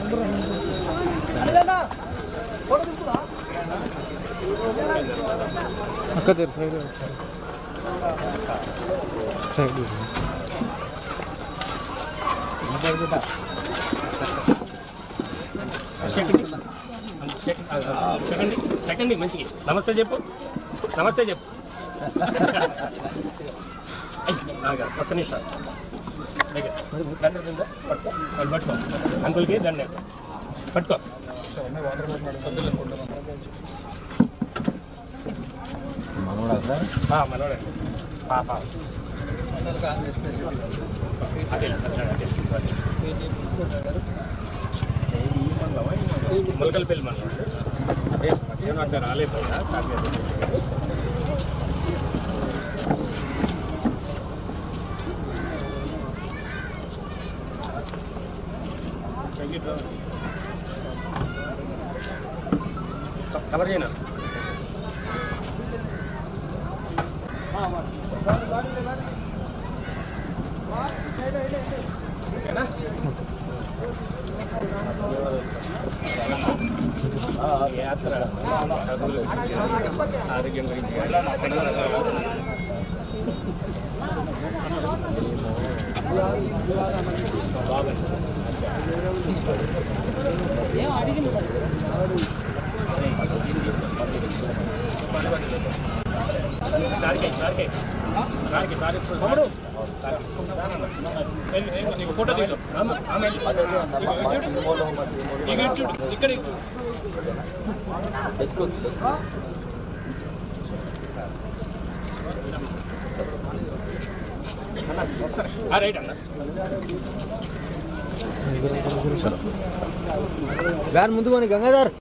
అక్క దగ్గర side side second second మంచిగా నమస్తే చెప్పు నమస్తే చెప్పు ఆగా, ఒక్క నిమిషం దగ్గర. దండ కింద పట్టుకో వాళ్ళు పట్టుకో అంకుల్కి దండ పట్టుకో ఆ, మనోడే పాప అదే అదే మొలకల పెళ్ళి మన అదే నేను అక్కడ రాలేకపోయా కాకపోతే కవర్ చేయనా యాత్ర చదువులు ఆరోగ్యం గురించి సెక్స్ ఫోటో దిగుతాం చూడు చూడు ఇక్కడ ఇటు చూడు ఆ, రైట్ అన్న వ్యాన్ ముందుకొని గంగాధర్